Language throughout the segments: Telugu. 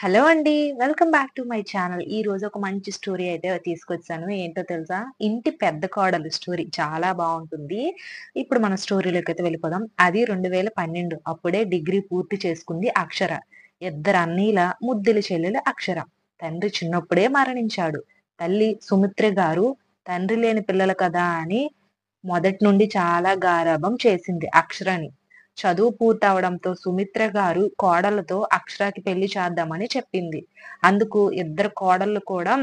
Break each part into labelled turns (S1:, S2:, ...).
S1: హలో అండి. Welcome back to my channel. ఈ రోజు ఒక మంచి స్టోరీ అయితే తీసుకొచ్చాను. ఏంటో తెలుసా? ఇంటి పెద్ద కోడలు స్టోరీ చాలా బావుంటుంది. ఇప్పుడు మన స్టోరీలోకైతే వెళ్ళిపోదాం. అది 2012 అప్పుడే డిగ్రీ పూర్తి చేసుకుంది అక్షర. ఇద్దరు అన్నయ్యల ముద్దుల చెల్లెలు అక్షర. తండ్రి చిన్నప్పుడే మరణించాడు. తల్లి సుమిత్ర గారు తండ్రి లేని పిల్లలు కదా అని మొదటి నుండి చాలా గారాబం చేసింది అక్షరని. చదువు పూర్తవడంతో సుమిత్ర గారు కోడళ్ళతో అక్షరకి పెళ్లి చేద్దామని చెప్పింది. అందుకు ఇద్దరు కోడళ్ళు కూడా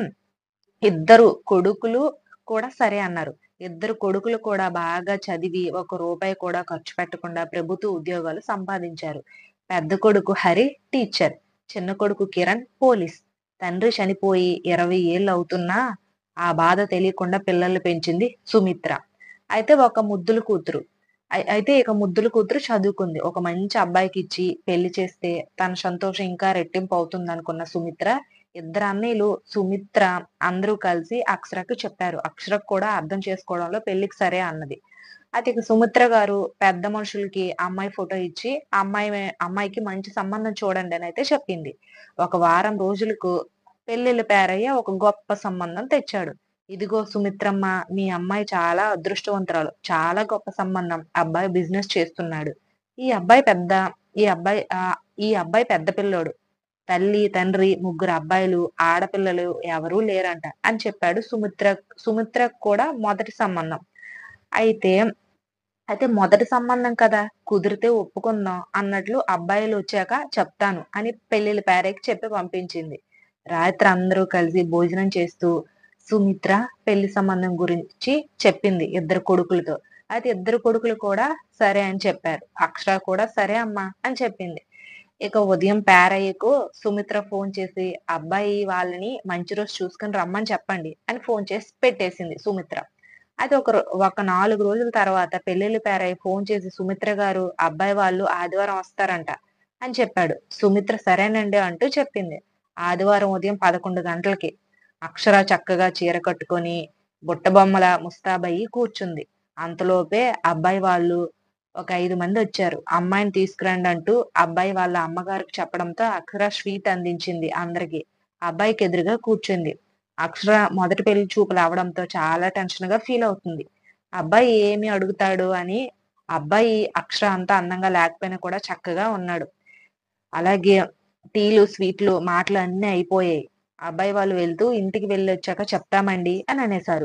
S1: ఇద్దరు కొడుకులు కూడా సరే అన్నారు. ఇద్దరు కొడుకులు కూడా బాగా చదివి ఒక్క రూపాయి కూడా ఖర్చు పెట్టకుండా ప్రభుత్వ ఉద్యోగాలు సంపాదించారు. పెద్ద కొడుకు హరి టీచర్. చిన్న కొడుకు కిరణ్ పోలీస్. తండ్రి చనిపోయి 20 ఏళ్లవుతున్నా ఆ బాధ తెలియకుండా పిల్లల్ని పెంచింది సుమిత్ర. అయితే ఒక ముద్దుల కూతురు. అయి అయితే ఇక ముద్దుల కూతురు చదువుకుంది. ఒక మంచి అబ్బాయికిచ్చి పెళ్లి చేస్తే తన సంతోషం ఇంకా రెట్టింపు అవుతుందనుకున్న సుమిత్ర ఇద్దరు అన్నయ్యలు సుమిత్ర అందరూ కలిసి అక్షరకి చెప్పారు. అక్షరకు కూడా అర్థం చేసుకోవడంలో పెళ్లికి సరే అన్నది. అయితే ఇక సుమిత్ర గారు పెద్ద మనుషులకి అమ్మాయి ఫోటో ఇచ్చి అమ్మాయి అమ్మాయికి మంచి సంబంధం చూడండి అని అయితే చెప్పింది. ఒక వారం రోజులకు పెళ్లిళ్ల పేరయ్య ఒక గొప్ప సంబంధం తెచ్చాడు. ఇదిగో సుమిత్రమ్మ మీ అమ్మాయి చాలా అదృష్టవంతురాలు. చాలా గొప్ప సంబంధం. అబ్బాయి బిజినెస్ చేస్తున్నాడు. ఈ అబ్బాయి పెద్ద ఈ అబ్బాయి ఆహ్, ఈ అబ్బాయి పెద్ద పిల్లోడు. తల్లి, తండ్రి, ముగ్గురు అబ్బాయిలు, ఆడపిల్లలు ఎవరూ లేరంట అని చెప్పాడు సుమిత్ర సుమిత్రకు కూడా మొదటి సంబంధం. అయితే అయితే మొదటి సంబంధం కదా! కుదిరితే ఒప్పుకుందాం అన్నట్లు అబ్బాయిలొచ్చాక చెప్తాను అని పెళ్లిళ్ల పేరయ్యకి చెప్పి పంపించింది. రాత్రి అందరూ కలిసి భోజనం చేస్తూ సుమిత్ర పెళ్లి సంబంధం గురించి చెప్పింది ఇద్దరు కొడుకులతో. అయితే ఇద్దరు కొడుకులు కూడా సరే అని చెప్పారు. అక్షర కూడా సరే అమ్మా అని చెప్పింది. ఇక ఉదయం పేరయ్యకు సుమిత్ర ఫోన్ చేసి అబ్బాయి వాళ్ళని మంచి రోజు చూసుకొని రమ్మని చెప్పండి అని ఫోన్ చేసి పెట్టేసింది సుమిత్ర. అయితే ఒక రో ఒక 4 రోజుల తర్వాత పెళ్లిళ్ల పేరయ్య ఫోన్ చేసి సుమిత్ర గారు అబ్బాయి వాళ్ళు ఆదివారం వస్తారంట అని చెప్పాడు. సుమిత్ర సరేనండి అంటూ చెప్పింది. ఆదివారం ఉదయం 11 గంటలకి అక్షర చక్కగా చీర కట్టుకొని బుట్టబొమ్మలా ముస్తాబయ్యి కూర్చుంది. అంతలోపే అబ్బాయి వాళ్ళు ఒక 5 మంది వచ్చారు. అమ్మాయిని తీసుకురండి అంటూ అబ్బాయి వాళ్ళ అమ్మగారికి చెప్పడంతో అక్షర స్వీట్ అందించింది అందరికి. అబ్బాయికి ఎదురుగా కూర్చుంది. అక్షర మొదటి పెళ్లి చూపులు అవ్వడంతో చాలా టెన్షన్ గా ఫీల్ అవుతుంది. అబ్బాయి ఏమి అడుగుతాడు అని అబ్బాయి అక్షర అంత అందంగా లేకపోయినా కూడా చక్కగా ఉన్నాడు. అలాగే టీలు, స్వీట్లు, మాటలు అన్నీ అయిపోయాయి. అబ్బాయి వాళ్ళు వెళ్తూ ఇంటికి వెళ్ళొచ్చాక చెప్తామండి అని అనేశారు.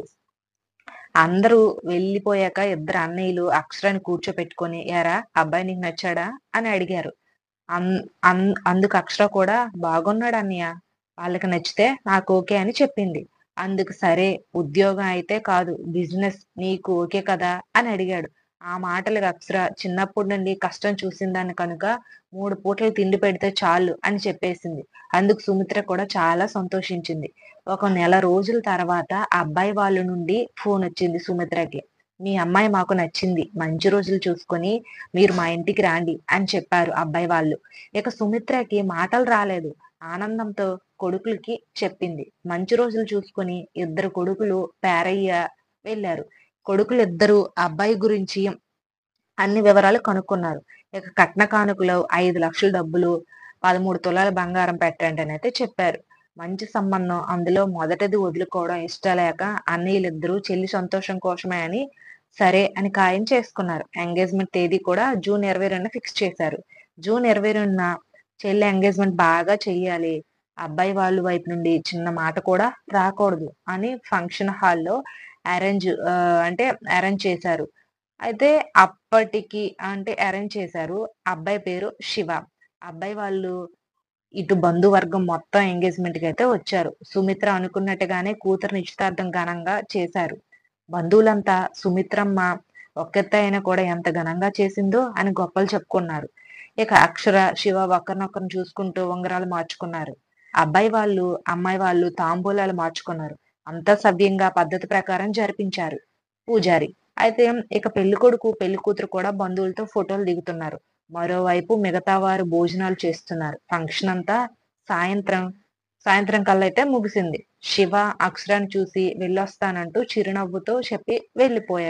S1: అందరూ వెళ్ళిపోయాక ఇద్దరు అన్నయ్యలు అక్షరని కూర్చోపెట్టుకొని ఏరా అబ్బాయి నీకు నచ్చాడా అని అడిగారు. అన్ అన్ అందుకు అక్షర కూడా బాగున్నాడు అన్నయ్య. వాళ్ళకి నచ్చితే నాకు ఓకే అని చెప్పింది. అందుకు సరే ఉద్యోగం అయితే కాదు బిజినెస్ నీకు ఓకే కదా అని అడిగాడు. ఆ మాటలకు అక్షర చిన్నప్పటి నుండి కష్టం చూసిందాన్ని కనుక 3 పూటలు తిండి పెడితే చాలు అని చెప్పేసింది. అందుకు సుమిత్ర కూడా చాలా సంతోషించింది. ఒక నెల రోజుల తర్వాత అబ్బాయి వాళ్ళ నుండి ఫోన్ వచ్చింది సుమిత్రకి. మీ అమ్మాయి మాకు నచ్చింది. మంచి రోజులు చూసుకొని మీరు మా ఇంటికి రాండి అని చెప్పారు అబ్బాయి వాళ్ళు. ఇక సుమిత్రకి మాటలు రాలేదు. ఆనందంతో కొడుకులకి చెప్పింది. మంచి రోజులు చూసుకొని ఇద్దరు కొడుకులు పేరయ్య వెళ్లారు. కొడుకులిద్దరూ అబ్బాయి గురించి అన్ని వివరాలు కనుక్కున్నారు. ఇక కట్న కానుకలు 5 లక్షల డబ్బులు, 13 తులాల బంగారం పెట్టండి అని అయితే చెప్పారు. మంచి సంబంధం అందులో మొదటిది వదులుకోవడం ఇష్టం లేక అన్నయ్యలిద్దరూ చెల్లి సంతోషం కోసమే అని సరే అని ఖాయం చేసుకున్నారు. ఎంగేజ్‌మెంట్ తేదీ కూడా జూన్ 22న ఫిక్స్ చేశారు. జూన్ 22న చెల్లి ఎంగేజ్‌మెంట్ బాగా చెయ్యాలి. అబ్బాయి వాళ్ళ వైపు నుండి చిన్న మాట కూడా రాకూడదు అని ఫంక్షన్ హాల్‌లో అరేంజ్ ఆహ్, అంటే అరేంజ్ చేశారు. అయితే అప్పటికి అంటే అరేంజ్ చేశారు. అబ్బాయి పేరు శివ. అబ్బాయి వాళ్ళు ఇటు బంధువర్గం మొత్తం ఎంగేజ్‌మెంట్‌కైతే వచ్చారు. సుమిత్ర అనుకున్నట్టుగానే కూతురు నిశ్చితార్థం ఘనంగా చేశారు. బంధువులంతా సుమిత్రమ్మ ఒక్కతే అయినా కూడా ఎంత ఘనంగా చేసిందో అని గొప్పలు చెప్పుకున్నారు. ఇక అక్షర, శివ ఒకరినొకరు చూసుకుంటూ ఉంగరాలు మార్చుకున్నారు. అబ్బాయి వాళ్ళు, అమ్మాయి వాళ్ళు తాంబూలాలు మార్చుకున్నారు. అంతా సవ్యంగా పద్ధతి ప్రకారం జరిపించారు పూజారి. అయితే ఇక పెళ్ళికొడుకు, పెళ్ళికూతురు కూడా బంధువులతో ఫోటోలు దిగుతున్నారు. మరోవైపు మిగతా వారు భోజనాలు చేస్తున్నారు. ఫంక్షన్ అంతా సాయంత్రం సాయంత్రం కల్లా అయితే ముగిసింది. శివ అక్షరని చూసి వెళ్ళొస్తానంటూ చిరునవ్వుతో చెప్పి వెళ్ళిపోయారు.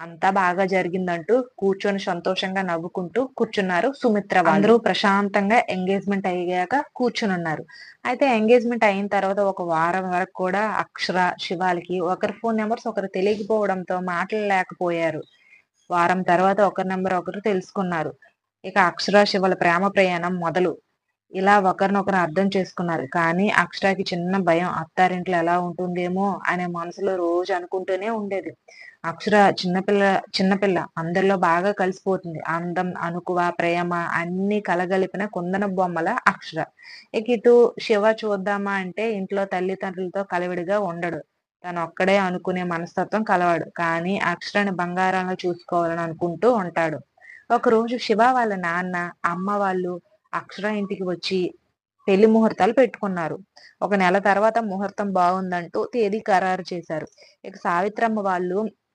S1: అంతా బాగా జరిగిందంటూ కూర్చొని సంతోషంగా నవ్వుకుంటూ కూర్చున్నారు సుమిత్ర వాళ్ళు. అందరూ ప్రశాంతంగా ఎంగేజ్మెంట్ అయ్యాక కూర్చునున్నారు. అయితే ఎంగేజ్మెంట్ అయిన తర్వాత ఒక వారం వరకు కూడా అక్షర, శివాలకి ఒకరి ఫోన్ నంబర్స్ ఒకరు తెలియకపోవడంతో మాట్లాడలేకపోయారు. వారం తర్వాత ఒకరి నంబర్ ఒకరు తెలుసుకున్నారు. ఇక అక్షర, శివల ప్రేమ ప్రయాణం మొదలు. ఇలా ఒకరినొకరు అర్థం చేసుకున్నారు. కానీ అక్షరకి చిన్న భయం అత్తారింట్లో ఎలా ఉంటుందేమో అనే మనసులో రోజు అనుకుంటూనే ఉండేది. అక్షర చిన్నపిల్ల చిన్నపిల్ల అందరిలో బాగా కలిసిపోతుంది. అందం, అణకువ, ప్రేమ అన్నీ కలగలిపిన కుందన బొమ్మల అక్షర. ఇక ఇటు శివ చూద్దామా అంటే ఇంట్లో తల్లిదండ్రులతో కలివిడిగా ఉండడు. తనొక్కడే అనుకునే మనస్తత్వం కలవాడు. కానీ అక్షరని బంగారంలా చూసుకోవాలని అనుకుంటూ ఉంటాడు. ఒకరోజు శివ వాళ్ళ నాన్న, అమ్మ వాళ్ళు అక్షర ఇంటికి వచ్చి పెళ్లి ముహూర్తాలు పెట్టుకున్నారు. ఒక నెల తర్వాత ముహూర్తం బాగుందంటూ తేదీ ఖరారు చేశారు. ఇక సావిత్రమ్మ వాళ్ళు,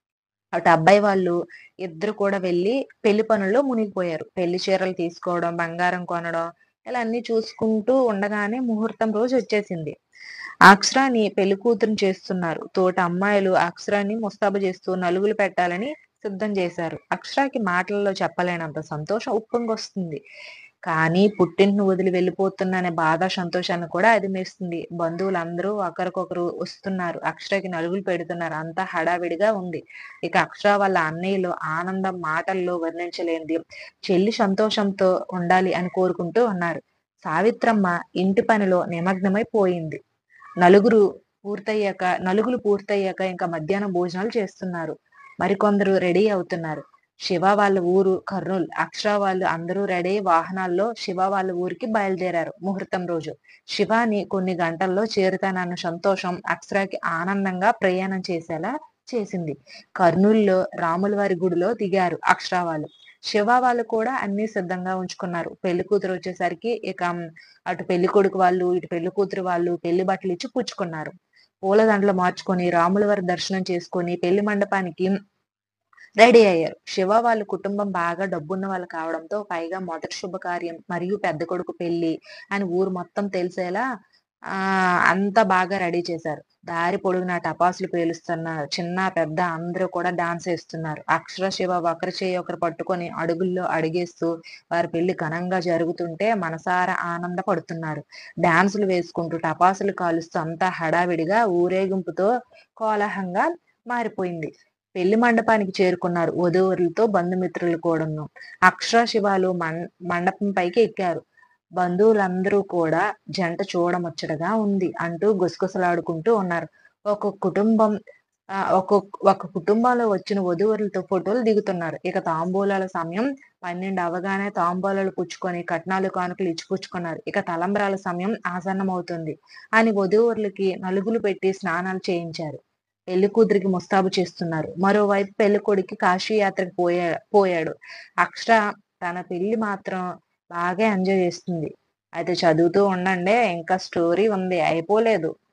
S1: అటు అబ్బాయి వాళ్ళు ఇద్దరు కూడా వెళ్లి పెళ్లి పనుల్లో మునిగిపోయారు. పెళ్లి చీరలు తీసుకోవడం, బంగారం కొనడం ఇలా అన్నీ చూసుకుంటూ ఉండగానే ముహూర్తం రోజు వచ్చేసింది. అక్షరాని పెళ్లి కూతురిని చేస్తున్నారు. తోటి అమ్మాయిలు అక్షరాని ముస్తాబు చేస్తూ నలుగులు పెట్టాలని సిద్ధం చేశారు. అక్షరకి మాటల్లో చెప్పలేనంత సంతోషం ఉప్పొంగొస్తుంది. కానీ పుట్టింటిని వదిలి వెళ్ళిపోతున్నా బాధ, సంతోషాన్ని కూడా అదిమేస్తుంది. బంధువులందరూ ఒకరికొకరు వస్తున్నారు. అక్షరకి నలుగులు పెడుతున్నారు. అంతా హడావిడిగా ఉంది. ఇక అక్షర వాళ్ళ అన్నయ్యలు ఆనందం మాటల్లో వర్ణించలేనిది. చెల్లి సంతోషంతో ఉండాలి అని కోరుకుంటూ ఉన్నారు. సావిత్రమ్మ ఇంటి పనిలో నిమగ్నమై పోయింది. నలుగురు పూర్తయ్యాక నలుగులు పూర్తయ్యాక ఇంకా మధ్యాహ్నం భోజనాలు చేస్తున్నారు. మరికొందరు రెడీ అవుతున్నారు. శివ వాళ్ళ ఊరు కర్నూల్. అక్షర వాళ్ళు అందరూ రెడీ వాహనాల్లో శివ వాళ్ళ ఊరికి బయలుదేరారు ముహూర్తం రోజు. శివాని కొన్ని గంటల్లో చేరుతానన్న సంతోషం అక్షరకి ఆనందంగా ప్రయాణం చేసేలా చేసింది. కర్నూలులో రాములవారి గుడిలో దిగారు అక్షర వాళ్ళు. శివ వాళ్ళు కూడా అన్నీ సిద్ధంగా ఉంచుకున్నారు. పెళ్లి కూతురు వచ్చేసరికి ఇక అటు పెళ్లి కొడుకు వాళ్ళు, ఇటు పెళ్లి కూతురు వాళ్ళు పెళ్లి బట్టలు ఇచ్చి పుచ్చుకున్నారు. పూలదండలు మార్చుకొని రాములవారి దర్శనం చేసుకొని పెళ్లి మండపానికి రెడీ అయ్యారు. శివ వాళ్ళ కుటుంబం బాగా డబ్బున్న వాళ్ళు కావడంతో పైగా మొదటి శుభకార్యం మరియు పెద్ద కొడుకు పెళ్లి అని ఊరు మొత్తం తెలిసేలా ఆహ్, అంతా బాగా రెడీ చేశారు. దారి పొడుగునా టపాసులు పేలుస్తున్నారు. చిన్న, పెద్ద అందరూ కూడా డాన్స్ ఏస్తున్నారు. అక్షర, శివ ఒకరి చెయ్యి ఒకరు పట్టుకొని అడుగుల్లో అడుగేస్తూ వారి పెళ్లి ఘనంగా జరుగుతుంటే మనసారా ఆనందపడుతున్నారు. డాన్సులు వేసుకుంటూ, టపాసులు కాలుస్తూ అంతా హడావిడిగా ఊరేగింపుతో కోలాహలంగా మారిపోయింది. పెళ్లి మండపానికి చేరుకున్నారు వధూవరులతో బంధుమిత్రులు కూడాను. అక్షర, శివాలు మం మండపం పైకి ఎక్కారు. బంధువులందరూ కూడా జంట చూడముచ్చటగా ఉంది అంటూ గుసగుసలాడుకుంటూ ఉన్నారు. ఒక్కొక్క కుటుంబం ఆహ్, ఒక్కొక్క ఒక కుటుంబంలో వచ్చిన వధూవరులతో ఫోటోలు దిగుతున్నారు. ఇక తాంబూలాల సమయం 12 అవ్వగానే తాంబూలాలు పుచ్చుకొని కట్నాలు, కానుకలు ఇచ్చిపుచ్చుకున్నారు. ఇక తలంబ్రాల సమయం ఆసన్నమవుతుంది అని వధూవరులకి నలుగులు పెట్టి స్నానాలు చేయించారు. పెళ్లి కూతురికి ముస్తాబు చేస్తున్నారు. మరోవైపు పెళ్ళికొడుకు కాశీ యాత్రకు పోయా పోయాడు. అక్షర తన పెళ్లి మాత్రం బాగా ఎంజాయ్ చేస్తుంది. అయితే చదువుతూ ఉండండే ఇంకా స్టోరీ ఉంది అయిపోలేదు.